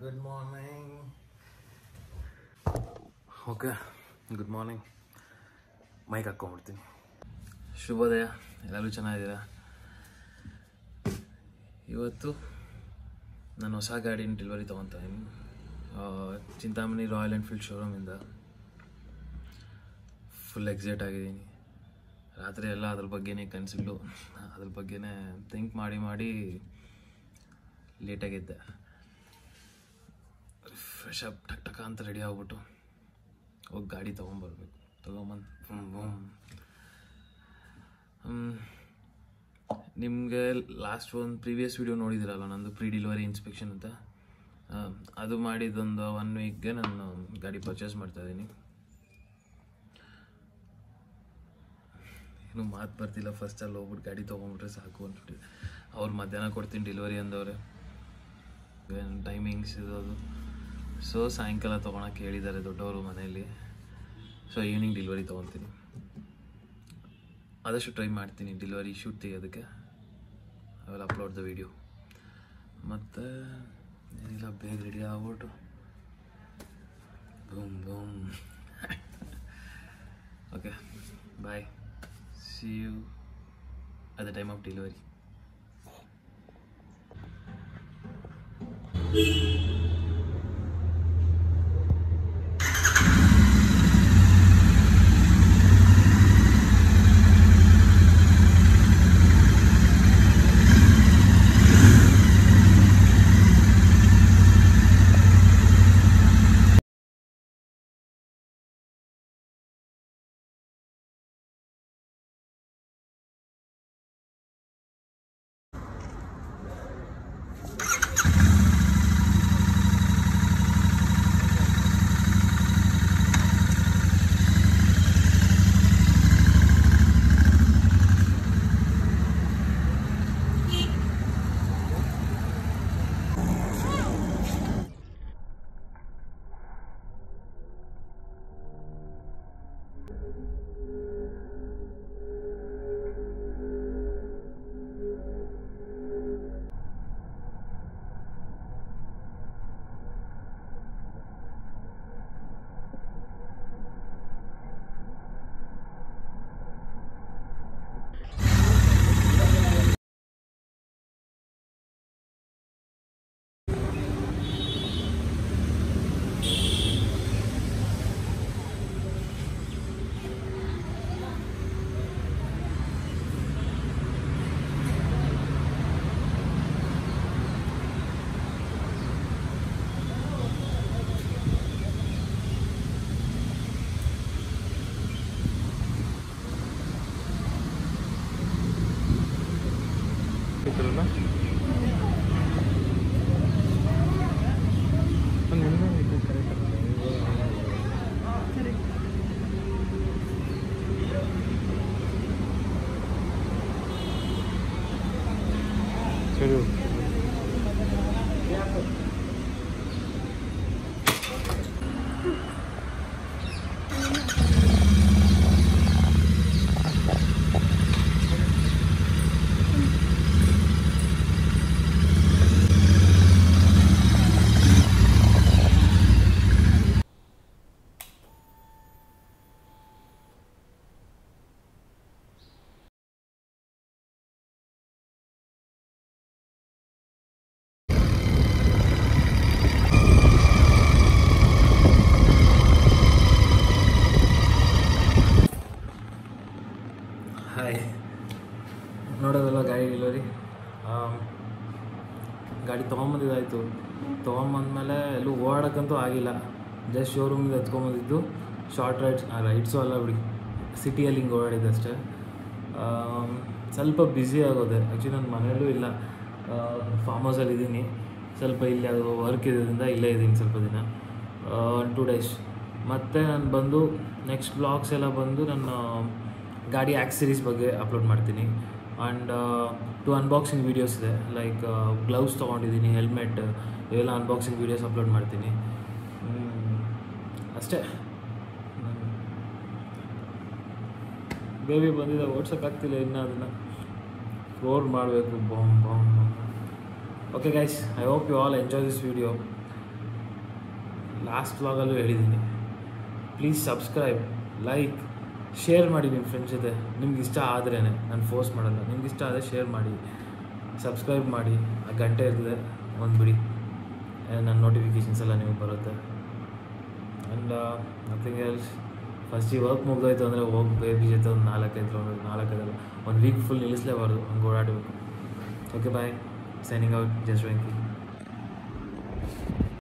good morning okay good morning mike ಹಾಕ್ಕೊಂಬಿಡ್ತೀನಿ ಶುಭೋದಯ ಎಲ್ಲರೂ ಚೆನ್ನಾಗಿದ್ದೀರಾ ಇವತ್ತು ನಾನು ಹೊಸ ಗಾಡಿನ ಡೆಲಿವರಿ ತೊಗೊತಾ ಇದ್ದೀನಿ ಚಿಂತಾಮಣಿ ರಾಯಲ್ ಎನ್ಫೀಲ್ಡ್ ಶೋರೂಮಿಂದ ಫುಲ್ ಎಕ್ಸೈಟ್ ಆಗಿದ್ದೀನಿ ರಾತ್ರಿ ಎಲ್ಲ ಅದ್ರ ಬಗ್ಗೆನೇ ಕನಸುಗಳು ಅದ್ರ ಬಗ್ಗೆನೇ ಥಿಂಕ್ ಮಾಡಿ ಮಾಡಿ ಲೇಟಾಗಿದ್ದೆ ಫ್ರೆಶ್ ಅಪ್ ಟಕ್ ಟಕ ಅಂತ ರೆಡಿ ಆಗ್ಬಿಟ್ಟು ಹೋಗಿ ಗಾಡಿ ತೊಗೊಂಬರ್ಬೇಕು ತೊಗೊಂಬಂದು ನಿಮಗೆ ಲಾಸ್ಟ್ ಒಂದು ಪ್ರೀವಿಯಸ್ ವಿಡಿಯೋ ನೋಡಿದಿರಲ್ಲ ನಂದು ಪ್ರೀ ಡೆಲಿವರಿ ಇನ್ಸ್ಪೆಕ್ಷನ್ ಅಂತ ಆ, ಅದು ಮಾಡಿದ್ದೊಂದು ಒನ್ ವೀಕ್ಗೆ ನಾನು ಗಾಡಿ ಪರ್ಚೇಸ್ ಮಾಡ್ತಾಯಿದ್ದೀನಿ ಏನು ಮಾತು ಬರ್ತಿಲ್ಲ ಫಸ್ಟ್ ಅಲ್ಲಿ ಹೋಗ್ಬಿಟ್ಟು ಗಾಡಿ ತೊಗೊಂಬಿಟ್ರೆ ಸಾಕು ಅಂದ್ಬಿಟ್ಟು ಅವ್ರು ಮಧ್ಯಾಹ್ನ ಕೊಡ್ತೀನಿ ಡೆಲಿವರಿ ಅಂದವ್ರೆ ಟೈಮಿಂಗ್ಸ್ ಇರೋದು ಸೊ ಸಾಯಂಕಾಲ ತೊಗೊಳಕ್ಕೆ ಹೇಳಿದ್ದಾರೆ ದೊಡ್ಡವರು ಮನೆಯಲ್ಲಿ ಸೊ ಈವ್ನಿಂಗ್ ಡೆಲಿವರಿ ತೊಗೊತೀನಿ ಆದಷ್ಟು ಟ್ರೈ ಮಾಡ್ತೀನಿ ಡೆಲಿವರಿ ಶೂಟ್ ತೆಗಿಯೋದಕ್ಕೆ ಅವೆಲ್ಲ ಅಪ್ಲೋಡ್ ದ ವಿಡಿಯೋ ಮತ್ತು ಏನಿಲ್ಲ ಬೇಗ ರೆಡಿ ಆಗ್ಬಿಟ್ಟು boom boom okay bye see you at the time of delivery hi ನೋಡೋದಲ್ಲ ಗಾಡಿ ಡೆಲಿವರಿ ಗಾಡಿ ತೊಗೊಂಬಂದಿದ್ದಾಯಿತು ತೊಗೊಂಬಂದ್ಮೇಲೆ ಎಲ್ಲೂ ಓಡಾಡೋಕ್ಕಂತೂ ಆಗಿಲ್ಲ ಜಸ್ಟ್ ಶೋರೂಮಿಂದ ಎತ್ಕೊಂಬಂದಿದ್ದು ಶಾರ್ಟ್ ರೈಡ್ಸ್ ರೈಡ್ಸು ಅಲ್ಲ ಬಿಡಿ ಸಿಟಿಯಲ್ಲಿ ಹಿಂಗೆ ಓಡಾಡಿದ್ದೆ ಅಷ್ಟೇ ಆಮ್, ಸ್ವಲ್ಪ ಬ್ಯುಸಿ ಆಗೋದೆ ಆ್ಯಕ್ಚುಲಿ ನನ್ನ ಮನೆಯಲ್ಲೂ ಇಲ್ಲ ಫಾರ್ಮ್ ಹೌಸಲ್ಲಿ ಇದ್ದೀನಿ ಸ್ವಲ್ಪ ಇಲ್ಲಿ ಅದು ವರ್ಕ್ ಇರೋದ್ರಿಂದ ಇಲ್ಲೇ ಇದ್ದೀನಿ ಸ್ವಲ್ಪ ದಿನ ಒನ್ ಟೂ ಡೇಸ್ ಮತ್ತು ನಾನು ಬಂದು ನೆಕ್ಸ್ಟ್ ಬ್ಲಾಗ್ಸ್ ಎಲ್ಲ ಬಂದು ನನ್ನ ಗಾಡಿ ಆಕ್ಸರೀಸ್ ಬಗ್ಗೆ ಅಪ್ಲೋಡ್ ಮಾಡ್ತೀನಿ ಆ್ಯಂಡ್ ಟು ಅನ್ಬಾಕ್ಸಿಂಗ್ ವೀಡಿಯೋಸ್ ಇದೆ ಲೈಕ್ ಗ್ಲೌಸ್ ತೊಗೊಂಡಿದ್ದೀನಿ ಹೆಲ್ಮೆಟ್ ಇವೆಲ್ಲ ಅನ್ಬಾಕ್ಸಿಂಗ್ ವೀಡಿಯೋಸ್ ಅಪ್ಲೋಡ್ ಮಾಡ್ತೀನಿ ಹ್ಮ್, ಅಷ್ಟೇ ಬೇಬಿ ಬಂದಿದೆ ಓಡ್ಸೋಕ್ಕಾಗ್ತಿಲ್ಲ ಇನ್ನೂ ಅದನ್ನು ಫ್ಲೋರ್ ಮಾಡಬೇಕು bomb bomb okay guys I hope you all enjoy this video last ವ್ಲಾಗಲ್ಲೂ ಹೇಳಿದ್ದೀನಿ ಪ್ಲೀಸ್ ಸಬ್ಸ್ಕ್ರೈಬ್ ಲೈಕ್ ಶೇರ್ ಮಾಡಿ ನಿಮ್ಮ ಫ್ರೆಂಡ್ಸ್ ಜೊತೆ ನಿಮ್ಗೆ ಇಷ್ಟ ಆದ್ರೇ ನಾನು ಫೋರ್ಸ್ ಮಾಡಲ್ಲ ನಿಮ್ಗೆ ಇಷ್ಟ ಆದರೆ ಶೇರ್ ಮಾಡಿ ಸಬ್ಸ್ಕ್ರೈಬ್ ಮಾಡಿ ಆ ಗಂಟೆ ಇರ್ತದೆ ಒಂದು ಬಿಡಿ ನನ್ನ ನೋಟಿಫಿಕೇಷನ್ಸ್ ಎಲ್ಲ ನಿಮಗೆ ಬರುತ್ತೆ ಆ್ಯಂಡ್ ನಥಿಂಗ್ ಎಲ್ಸ್ ಫಸ್ಟ್ ಈ ವರ್ಕ್ ಮುಗ್ದೋಯ್ತು ಅಂದರೆ ಹೋಗಿ ಬೇಬಿ ಜೊತೆ ಒಂದು ನಾಲ್ಕೈದು ರೌಂಡ್ ನಾಲ್ಕೈದಲ್ಲ ಒಂದು ವೀಕ್ ಫುಲ್ ನಿಲ್ಲಿಸಲೇಬಾರ್ದು ಹಂಗೆ ಓಡಾಡಬೇಕು okay bye signing out just Venky